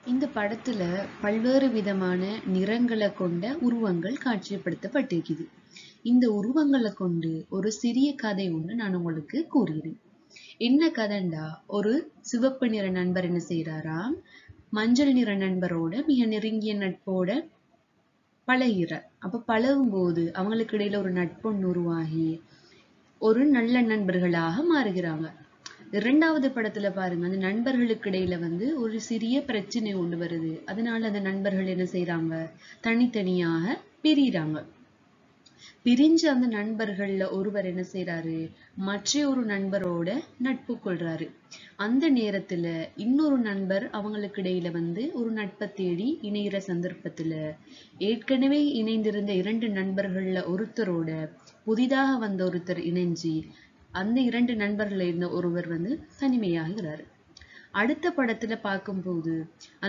இந்த படத்துல பல்வேறு விதமான நிறங்களை கொண்ட உருவங்கள் காட்சிப்படுத்தப்பட்டிருக்குது இந்த உருவங்களை கொண்டு ஒரு சிறிய கதை ஒன்று நான் உங்களுக்கு கூறுகிறேன் என்ன கதைண்டா ஒரு சிவப்பு நிற நண்பர் என்ன செய்யறாராம் மஞ்சள் நிற நண்பரோட மிக நெருங்கிய நட்போட பழகிறார் அப்ப பழகும் போது அவங்களுக்கு இடையில ஒரு நட்பொண்ணு உருவாகி ஒரு நல்ல நண்பர்களாக மாறுகிறாங்க இரண்டாவது படத்துல பாருங்க அந்த நண்பர்களுக்கு இடையில வந்து ஒரு சிறிய பிரச்சனை கொண்டு வருது அதனால அந்த நண்பர்கள் என்ன செய்யறாங்க தனித்தனியாக பிரிறாங்க பிரிஞ்ச அந்த நண்பர்கள்ல ஒருவர் என்ன செய்யறாரு மற்ற ஒரு நண்பரோட நட்பு கொள்றாரு அந்த நேரத்துல இன்னொரு நண்பர் அவங்களுக்கு இடையில வந்து ஒரு நட்பை தேடி இணைகிற சந்தர்ப்பத்துல ஏற்கனவே இணைந்திருந்த இரண்டு நண்பர்கள்ல ஒருத்தரோட புதிதாக வந்த ஒருத்தர் இணைஞ்சு அந்த இரண்டு நண்பர்கள்ல இருந்த ஒருவர் வந்து தனிமையாகிறாரு அடுத்த படத்துல பார்க்கும்போது அந்த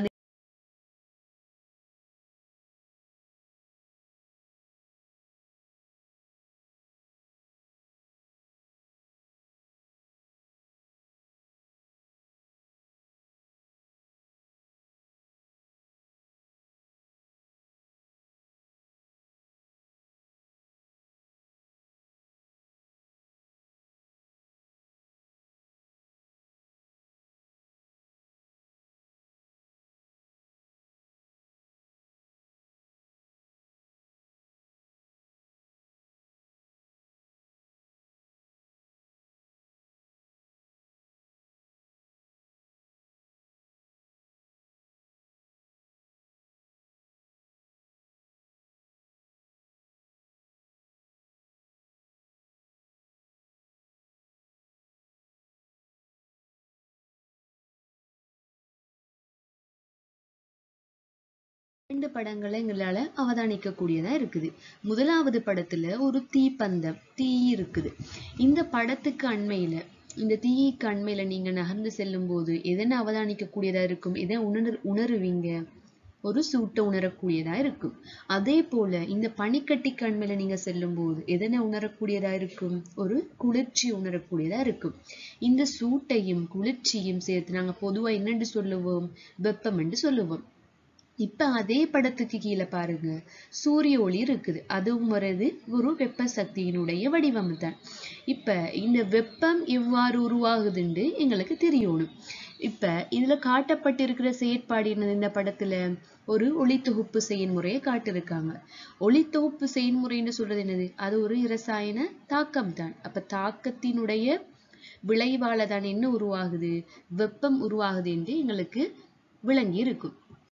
ரெண்டு படங்களை எங்களால அவதானிக்க கூடியதா இருக்குது முதலாவது படத்துல ஒரு தீப்பந்தம் தீ இருக்குது இந்த படத்துக்கு அண்மையில இந்த தீக்கு அண்மையில நீங்க நகர்ந்து செல்லும் போது எதனை அவதானிக்க கூடியதா இருக்கும் எதை உணர் உணருவீங்க ஒரு சூட்டை உணரக்கூடியதா இருக்கும் அதே போல இந்த பனிக்கட்டிக்கு அண்மையில நீங்க செல்லும் போது எதனை உணரக்கூடியதா இருக்கும் ஒரு குளிர்ச்சி உணரக்கூடியதா இருக்கும் இந்த சூட்டையும் குளிர்ச்சியும் சேர்த்து நாங்க பொதுவா என்னென்று சொல்லுவோம் வெப்பம் என்று சொல்லுவோம் இப்ப அதே படத்துக்கு கீழே பாருங்க சூரிய ஒளி இருக்குது அதுவும் வருது ஒரு வெப்ப சக்தியினுடைய வடிவம் தான் இப்ப இந்த வெப்பம் எவ்வாறு உருவாகுதுன்னு எங்களுக்கு தெரியணும் இப்ப இதுல காட்டப்பட்டிருக்கிற செயற்பாடு என்னது இந்த படத்துல ஒரு ஒளி தொகுப்பு செயல்முறையை காட்டிருக்காங்க ஒளி தொகுப்பு செயல்முறைன்னு சொல்றது என்னது அது ஒரு இரசாயன தாக்கம் தான் அப்ப தாக்கத்தினுடைய விளைவால தான் என்ன உருவாகுது வெப்பம் உருவாகுது என்று எங்களுக்கு விளங்கி இருக்கும்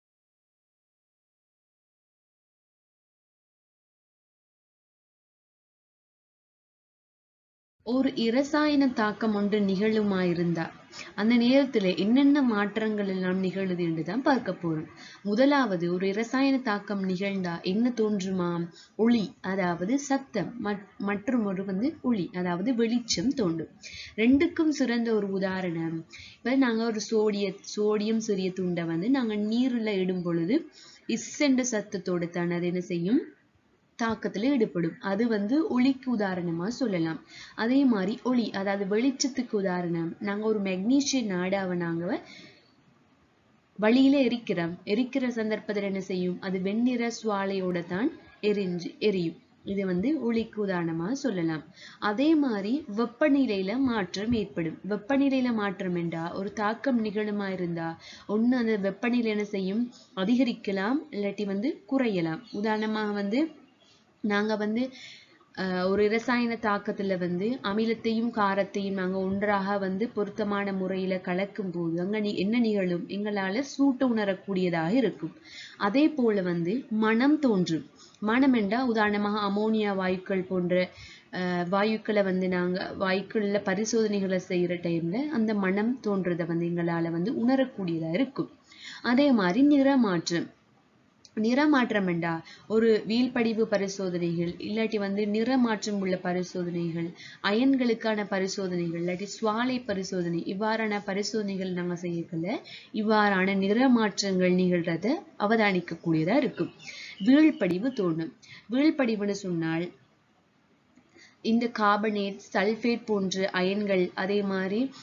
ஒரு இரசாயன தாக்கம் ஒன்று நிகழுமாயிருந்தா அந்த நேரத்துல என்னென்ன மாற்றங்கள் எல்லாம் நிகழுது என்றுதான் பார்க்க போறோம் முதலாவது ஒரு இரசாயன தாக்கம் நிகழ்ந்தா என்ன தோன்றுமா ஒளி அதாவது சத்தம் மற்றும் ஒரு வந்து ஒளி அதாவது வெளிச்சம் தோன்றும் ரெண்டுக்கும் சிறந்த ஒரு உதாரணம் இப்ப நாங்க ஒரு சோடிய சோடியம் சிறிய துண்டை வந்து நாங்க நீர்ல இடும் பொழுது இஸ் என்ற சத்தத்தோடு தான் அது என்ன செய்யும் தாக்கத்துல ஈடுபடும் அது வந்து ஒளிக்கு உதாரணமா சொல்லலாம் அதே மாதிரி ஒளி அதாவது வெளிச்சத்துக்கு உதாரணம் நாங்க ஒரு மெக்னீசிய நாடாவை நாங்க வழியில எரிக்கிறோம் எரிக்கிற சந்தர்ப்பத்துல என்ன செய்யும் அது வெண்ணிற சுவாலையோட தான் எரிஞ்சு எரியும் இது வந்து ஒளிக்கு உதாரணமா சொல்லலாம் அதே மாதிரி வெப்பநிலையில மாற்றம் ஏற்படும் வெப்பநிலையில மாற்றம் என்றா ஒரு தாக்கம் நிகழுமா இருந்தா ஒண்ணு அந்த வெப்பநிலை என்ன செய்யும் அதிகரிக்கலாம் இல்லாட்டி வந்து குறையலாம் உதாரணமாக வந்து நாங்க வந்து ஒரு இரசாயன தாக்கத்துல வந்து அமிலத்தையும் காரத்தையும் நாங்க ஒன்றாக வந்து பொருத்தமான முறையில கலக்கும் போது அங்க என்ன நிகழும் எங்களால சூட்ட உணரக்கூடியதாக இருக்கும் அதே போல வந்து மனம் தோன்றும் மனம் என்றா உதாரணமாக அமோனியா வாயுக்கள் போன்ற வாயுக்களை வந்து நாங்க வாயுக்கள்ல பரிசோதனைகளை செய்யற டைம்ல அந்த மனம் தோன்றதை வந்து எங்களால வந்து உணரக்கூடியதா இருக்கும் அதே மாதிரி நிறமாற்றம் நிறமாற்றம் என்றா ஒரு வீழ்படிவு பரிசோதனைகள் இல்லாட்டி வந்து நிறமாற்றம் உள்ள பரிசோதனைகள் அயன்களுக்கான பரிசோதனைகள் இல்லாட்டி சுவாலை பரிசோதனை இவ்வாறான பரிசோதனைகள் நாங்க செய்யக்கல இவ்வாறான நிறமாற்றங்கள் நிகழ்றத அவதானிக்க கூடியதா இருக்கும் வீழ்படிவு தோணும் வீழ்படிவுன்னு சொன்னால் இந்த கார்பனேட் சல்பேட் போன்ற அயன்கள் அதே மாதிரி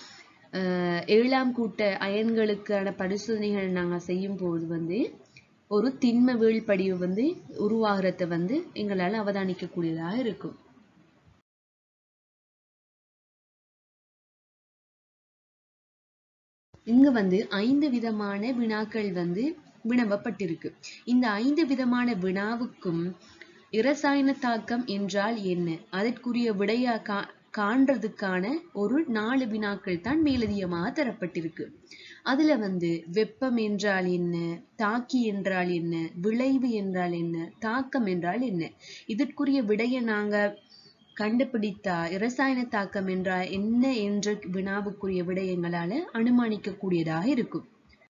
அஹ் ஏழாம் கூட்ட அயன்களுக்கான பரிசோதனைகள் நாங்க செய்யும் போது வந்து ஒரு திண்ம வீழ்படிவு வந்து உருவாகிறத வந்து எங்களால அவதானிக்க கூடியதாக இருக்கும் இங்க வந்து ஐந்து விதமான வினாக்கள் வந்து வினவப்பட்டிருக்கு இந்த ஐந்து விதமான வினாவுக்கும் இரசாயன தாக்கம் என்றால் என்ன அதற்குரிய விடையா கா காண்றதுக்கான ஒரு நாலு வினாக்கள் தான் மேலதிகமாக தரப்பட்டிருக்கு அதுல வந்து வெப்பம் என்றால் என்ன தாக்கி என்றால் என்ன விளைவு என்றால் என்ன தாக்கம் என்றால் என்ன இதற்குரிய விடையை நாங்க கண்டுபிடித்தா இரசாயன தாக்கம் என்றால் என்ன என்ற வினாவுக்குரிய விடயங்களால அனுமானிக்க கூடியதாக இருக்கும்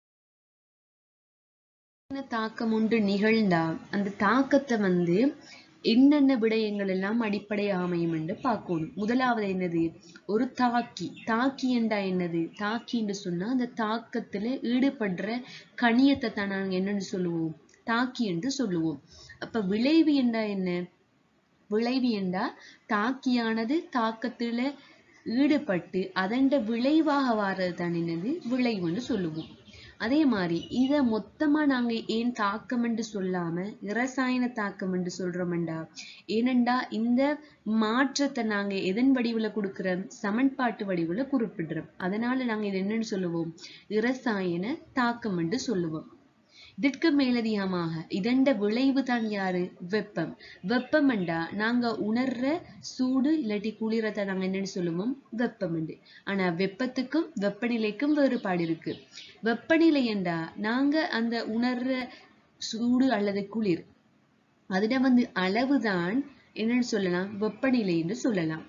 தாக்கம் ஒன்று நிகழ்ந்தா அந்த தாக்கத்தை வந்து என்னென்ன விடயங்கள் எல்லாம் அடிப்படை அமையும் என்று பார்க்கணும் முதலாவது என்னது ஒரு தாக்கி தாக்கி என்றா என்னது தாக்கி என்று சொன்னா அந்த தாக்கத்துல ஈடுபடுற கணியத்தை தான் நாங்க என்னன்னு சொல்லுவோம் தாக்கி என்று சொல்லுவோம் அப்ப விளைவு என்றா என்ன விளைவு என்றா தாக்கியானது தாக்கத்துல ஈடுபட்டு அதண்ட விளைவாக வாரது தான் என்னது விளைவுன்னு சொல்லுவோம் அதே மாதிரி இத மொத்தமா நாங்க ஏன் தாக்கம் என்று சொல்லாம இரசாயன தாக்கம் என்று சொல்றோம்டா ஏனண்டா இந்த மாற்றத்தை நாங்க எதன் வடிவுல கொடுக்கிறோம் சமன்பாட்டு வடிவுல குறிப்பிடுறோம் அதனால நாங்க இது என்னன்னு சொல்லுவோம் இரசாயன தாக்கம் என்று சொல்லுவோம் இதற்கு மேலதிகமாக இதண்ட விளைவு தான் யாரு வெப்பம் வெப்பம்ண்டா நாங்க உணர்ற சூடு இல்லாட்டி குளிரத்தை நாங்க என்னன்னு சொல்லுவோம் வெப்பம் ஆனா வெப்பத்துக்கும் வெப்பநிலைக்கும் வேறுபாடு இருக்கு வெப்பநிலை என்றா நாங்க அந்த உணர்ற சூடு அல்லது குளிர் அதுல வந்து அளவுதான் என்னன்னு சொல்லலாம் வெப்பநிலை என்று சொல்லலாம்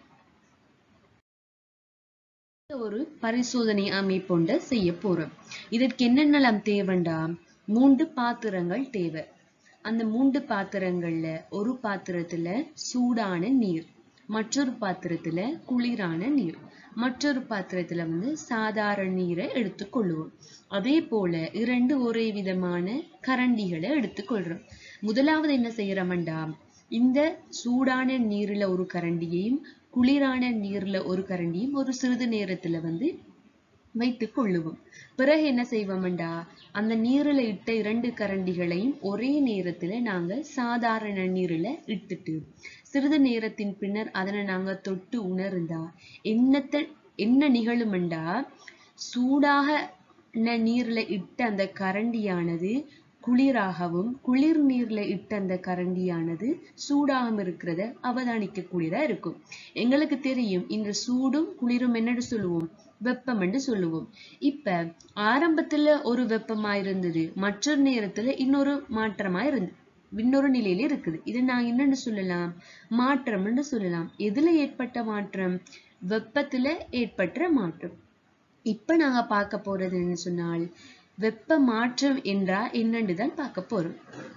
ஒரு பரிசோதனை அமைப்பொண்ட செய்ய போறோம் இதற்கு என்னென்னலாம் தேவைண்டா மூன்று பாத்திரங்கள் தேவை அந்த மூன்று பாத்திரங்கள்ல ஒரு பாத்திரத்துல சூடான நீர் மற்றொரு பாத்திரத்துல குளிரான நீர் மற்றொரு பாத்திரத்துல வந்து சாதாரண நீரை எடுத்துக்கொள்ளுவோம் அதே போல இரண்டு ஒரே விதமான கரண்டிகளை எடுத்துக்கொள்றோம் முதலாவது என்ன செய்யறோம்டா இந்த சூடான நீர்ல ஒரு கரண்டியையும் குளிரான நீர்ல ஒரு கரண்டியும் ஒரு சிறிது நேரத்துல வந்து வைத்துக் கொள்ளுவோம் பிறகு என்ன செய்வோம்டா அந்த நீர்ல இட்ட இரண்டு கரண்டிகளையும் ஒரே நேரத்துல நாங்க சாதாரண நீர்ல இட்டுட்டு சிறிது நேரத்தின் பின்னர் அதனை நாங்க தொட்டு உணர்ந்தா என்னத்த என்ன நிகழுமெண்டா சூடாக நீர்ல இட்ட அந்த கரண்டியானது குளிராகவும் குளிர் நீர்ல இட்ட அந்த கரண்டியானது சூடாகவும் இருக்கிறத அவதானிக்க கூடியதா இருக்கும் எங்களுக்கு தெரியும் இந்த சூடும் குளிரும் என்னன்னு சொல்லுவோம் வெப்பம் என்று சொல்லுவோம் இப்ப ஆரம்பத்துல ஒரு வெப்பமா இருந்தது மற்றொரு நேரத்துல இன்னொரு மாற்றமா இருந்து இன்னொரு நிலையில இருக்குது இது நான் என்னன்னு சொல்லலாம் மாற்றம் என்று சொல்லலாம் எதுல ஏற்பட்ட மாற்றம் வெப்பத்துல ஏற்பட்ட மாற்றம் இப்ப நாங்க பார்க்க போறது என்ன சொன்னால் வெப்ப மாற்றம் என்றா என்னன்னு தான் பார்க்க போறோம்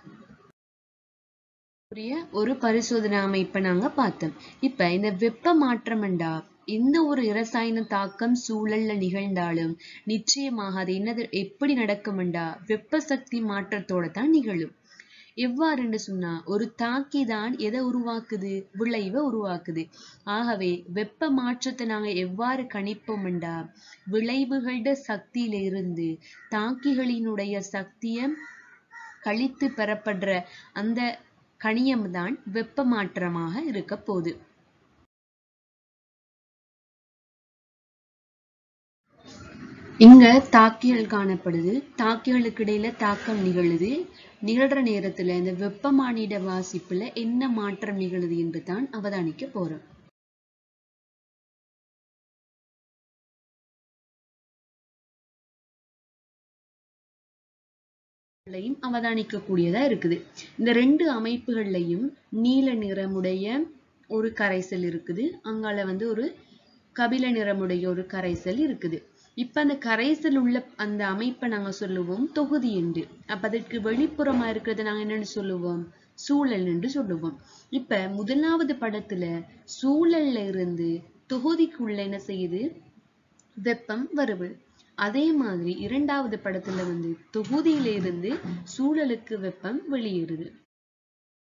ஒரு பரிசோதனை அமைப்பை நாங்க பார்த்தோம் இப்ப இந்த வெப்ப மாற்றம்டா எந்த ஒரு இரசாயன தாக்கம் சூழல்ல நிகழ்ந்தாலும் நிச்சயமாக அது என்னது எப்படி நடக்கும்டா வெப்ப சக்தி மாற்றத்தோட தான் நிகழும் எவ்வாறுன்னு சொன்னா ஒரு தாக்கி தான் எதை உருவாக்குது விளைவை உருவாக்குது ஆகவே வெப்ப மாற்றத்தை நாங்க எவ்வாறு கணிப்போம்டா விளைவுகளோட சக்தியில இருந்து தாக்கிகளினுடைய சக்திய கழித்து பெறப்படுற அந்த கணியம் தான் வெப்ப மாற்றமாக இருக்க போகுது இங்க தாக்கிகள் காணப்படுது தாக்கிகளுக்கு இடையில தாக்கம் நிகழுது நிகழ்ற நேரத்துல இந்த வெப்பமானிட வாசிப்புல என்ன மாற்றம் நிகழுது என்று தான் அவதானிக்க போறோம் அவதானிக்க கூடியதா இருக்குது இந்த ரெண்டு அமைப்புகள்லையும் நீல நிறமுடைய ஒரு கரைசல் இருக்குது அங்கால வந்து ஒரு கபில நிறமுடைய ஒரு கரைசல் இருக்குது இப்ப அந்த கரைசல் உள்ள அந்த அமைப்பை நாங்க சொல்லுவோம் தொகுதி என்று அப்ப அதற்கு வெளிப்புறமா இருக்கிறத நாங்க என்னன்னு சொல்லுவோம் சூழல் என்று சொல்லுவோம் இப்ப முதலாவது படத்துல சூழல்ல இருந்து தொகுதிக்குள்ள என்ன செய்யுது வெப்பம் வருது அதே மாதிரி இரண்டாவது படத்துல வந்து தொகுதியில இருந்து சூழலுக்கு வெப்பம் வெளியேறுது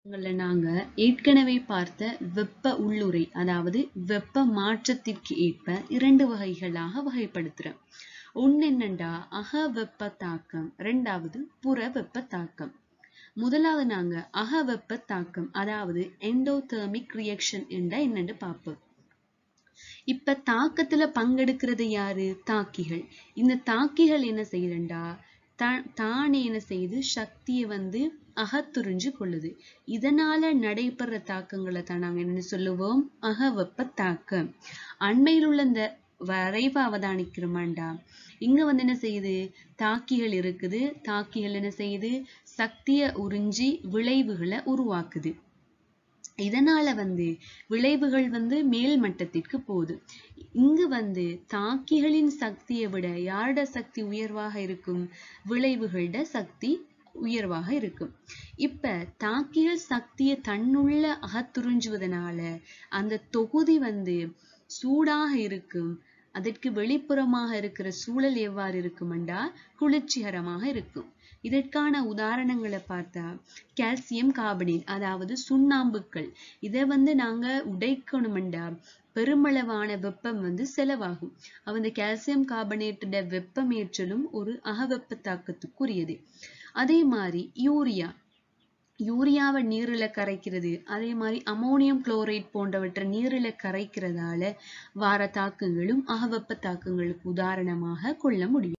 உங்களை நாங்க ஏற்கனவே பார்த்த வெப்ப உள்ளுறை அதாவது வெப்ப மாற்றத்திற்கு ஏற்ப இரண்டு வகைகளாக வகைப்படுத்துறோம் ஒண்ணு என்னண்டா அக வெப்ப தாக்கம் ரெண்டாவது புற வெப்ப தாக்கம் முதலாவது நாங்க அக வெப்ப தாக்கம் அதாவது எண்டோதெர்மிக் ரியாக்ஷன் என்றா என்னன்னு பார்ப்போம் இப்ப தாக்கத்துல பங்கெடுக்கிறது யாரு தாக்கிகள் இந்த தாக்கிகள் என்ன செய்யுதுண்டா தானே என்ன செய்யுது சக்தியை வந்து அகத்துறிஞ்சு கொள்ளுது இதனால நடைபெற தாக்கங்களை தான் நாங்க என்ன சொல்லுவோம் அகவெப்ப தாக்கம் அண்மையில் உள்ள இந்த வரைவை அவதானிக்கிறோமாண்டா இங்க வந்து என்ன செய்யுது தாக்கிகள் இருக்குது தாக்கிகள் என்ன செய்யுது சக்தியை உறிஞ்சி விளைவுகளை உருவாக்குது இதனால வந்து விளைவுகள் வந்து மேல் மட்டத்திற்கு போகுது இங்கு வந்து தாக்கிகளின் சக்தியை விட யாரோட சக்தி உயர்வாக இருக்கும் விளைவுகளோட சக்தி உயர்வாக இருக்கும் இப்ப தாக்கிகள் சக்தியை தன்னுள்ள அகத்துறிஞ்சுவதனால அந்த தொகுதி வந்து சூடாக இருக்கும் அதற்கு வெளிப்புறமாக இருக்கிற சூழல் எவ்வாறு இருக்குமெண்டா குளிர்ச்சிகரமாக இருக்கும் இதற்கான உதாரணங்களை பார்த்தா கால்சியம் கார்பனேட் அதாவது சுண்ணாம்புக்கள் இதை வந்து நாங்க உடைக்கணுமெண்டா பெருமளவான வெப்பம் வந்து செலவாகும் அவ இந்த கால்சியம் கார்பனேட்டோட வெப்பமேற்றலும் ஒரு அகவெப்ப தாக்கத்துக்குரியது அதே மாதிரி யூரியா யூரியாவை நீரில கரைக்கிறது அதே மாதிரி அமோனியம் குளோரைட் போன்றவற்றை நீரில கரைக்கிறதால வார தாக்கங்களும் அகவெப்ப தாக்கங்களுக்கு உதாரணமாக கொள்ள முடியும்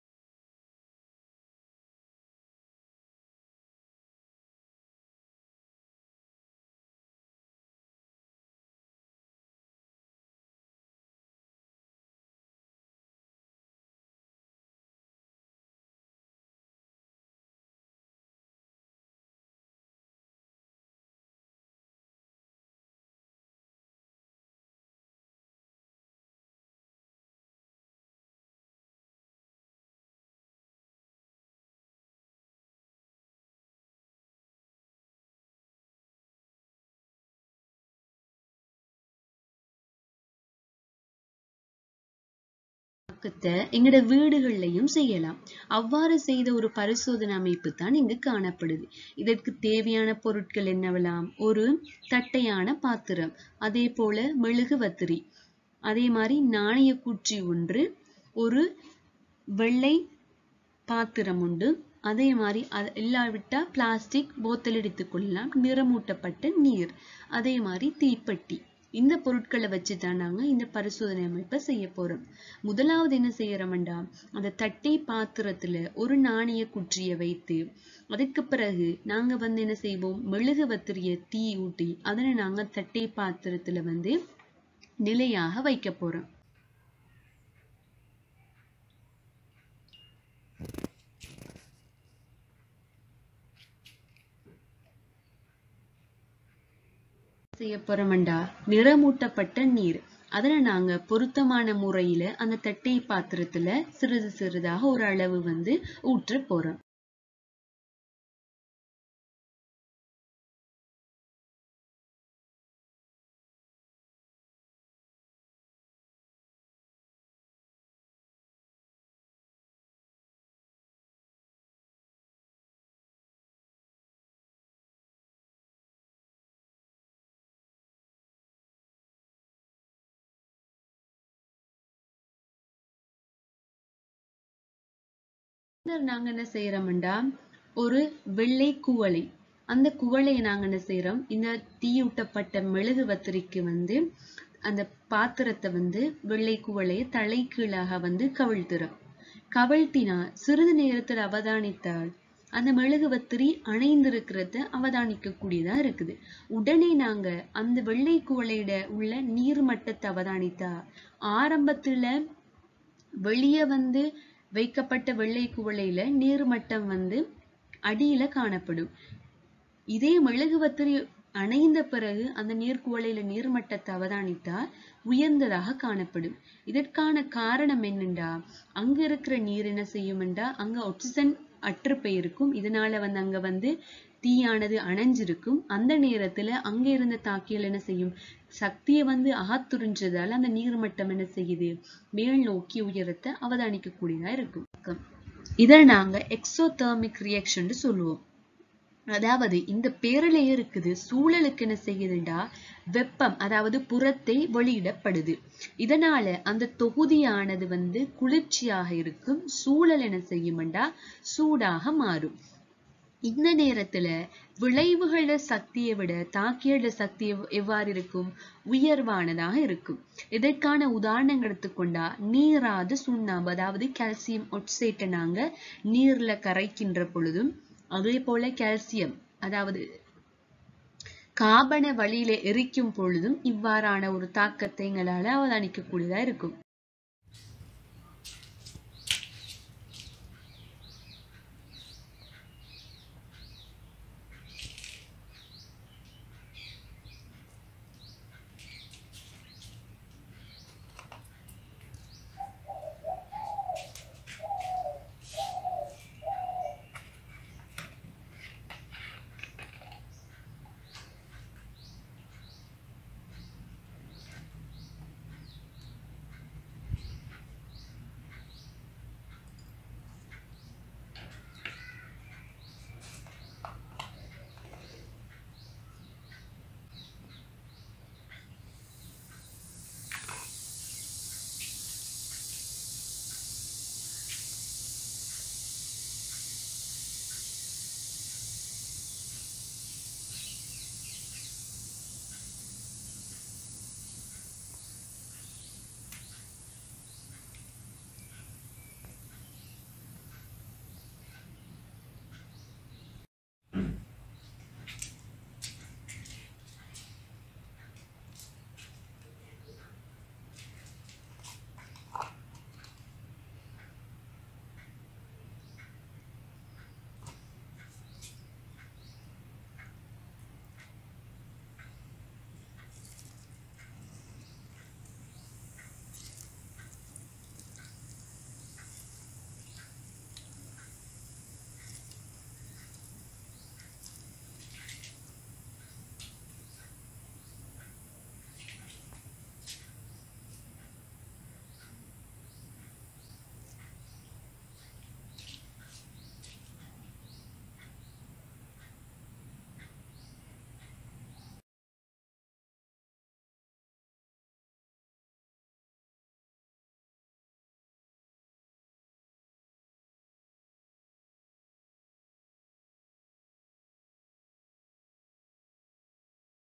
தாக்கத்தை எங்கட வீடுகள்லயும் செய்யலாம் அவ்வாறு செய்த ஒரு பரிசோதனை அமைப்பு தான் இங்கு காணப்படுது இதற்கு தேவையான பொருட்கள் என்னவெல்லாம் ஒரு தட்டையான பாத்திரம் அதே போல மெழுகுவத்திரி அதே மாதிரி நாணய குச்சி ஒன்று ஒரு வெள்ளை பாத்திரம் உண்டு அதே மாதிரி அது இல்லாவிட்டா பிளாஸ்டிக் போத்தல் எடுத்துக்கொள்ளலாம் நிறமூட்டப்பட்ட நீர் அதே மாதிரி தீப்பெட்டி இந்த பொருட்களை வச்சு தான் நாங்க இந்த பரிசோதனை அமைப்பை செய்ய போறோம் முதலாவது என்ன செய்யறோம்டா அந்த தட்டை பாத்திரத்துல ஒரு நாணய குற்றிய வைத்து அதுக்கு பிறகு நாங்க வந்து என்ன செய்வோம் மெழுகுவத்திரிய தீ ஊட்டி அதனை நாங்க தட்டை பாத்திரத்துல வந்து நிலையாக வைக்க போறோம் செய்ய போறோம்டா நிறமூட்டப்பட்ட நீர் அதுல நாங்க பொருத்தமான முறையில அந்த தட்டை பாத்திரத்துல சிறிது சிறிதாக ஒரு அளவு வந்து ஊற்ற போறோம் பின்னர் நாங்க என்ன செய்யறோம்டா ஒரு வெள்ளை குவளை அந்த குவளையை நாங்க என்ன செய்யறோம் இந்த தீயூட்டப்பட்ட மெழுகுவத்திரிக்கு வந்து அந்த பாத்திரத்தை வந்து வெள்ளை குவளையை தலைகீழாக வந்து கவிழ்த்துறோம் கவிழ்த்தினா சிறிது நேரத்தில் அவதானித்தால் அந்த மெழுகுவத்திரி அணைந்திருக்கிறத அவதானிக்க கூடியதா இருக்குது உடனே நாங்க அந்த வெள்ளை குவளையிட உள்ள நீர் மட்டத்தை அவதானித்தா ஆரம்பத்துல வெளியே வந்து வைக்கப்பட்ட வெள்ளை குவளையில நீர்மட்டம் வந்து அடியில காணப்படும் இதே மெழுகுவத்திரி அணைந்த பிறகு அந்த நீர்க்குவளையில நீர்மட்டத்தை அவதானித்தா உயர்ந்ததாக காணப்படும் இதற்கான காரணம் என்னண்டா அங்க இருக்கிற நீர் என்ன செய்யும்டா அங்க ஆக்சிஜன் அற்று போயிருக்கும் இதனால வந்து அங்க வந்து தீயானது அணைஞ்சிருக்கும் அந்த நேரத்துல அங்க இருந்த தாக்கியல் என்ன செய்யும் சக்தியை வந்து அகத்துறிஞ்சதால அந்த நீர்மட்டம் என்ன செய்யுது மேல் நோக்கி உயரத்தை அவதானிக்க கூடியதா இருக்கும் இதை நாங்க எக்ஸோதெர்மிக் ரியாக்ஷன் சொல்லுவோம் அதாவது இந்த பேரலை இருக்குது சூழலுக்கு என்ன செய்யுதுண்டா வெப்பம் அதாவது புறத்தை வெளியிடப்படுது இதனால அந்த தொகுதியானது வந்து குளிர்ச்சியாக இருக்கும் சூழல் என்ன செய்யும்டா சூடாக மாறும் இந்த நேரத்துல விளைவுகள சக்தியை விட தாக்கியோட சக்தி எவ்- எவ்வாறு இருக்கும் உயர்வானதாக இருக்கும் இதற்கான உதாரணங்கள் எடுத்துக்கொண்டா நீராது சுண்ணாம்பு அதாவது கால்சியம் ஒட்சேட்டை நாங்க நீர்ல கரைக்கின்ற பொழுதும் அதே போல கால்சியம் அதாவது காபன வழியில எரிக்கும் பொழுதும் இவ்வாறான ஒரு தாக்கத்தை எங்களால அவதானிக்கக்கூடியதா இருக்கும்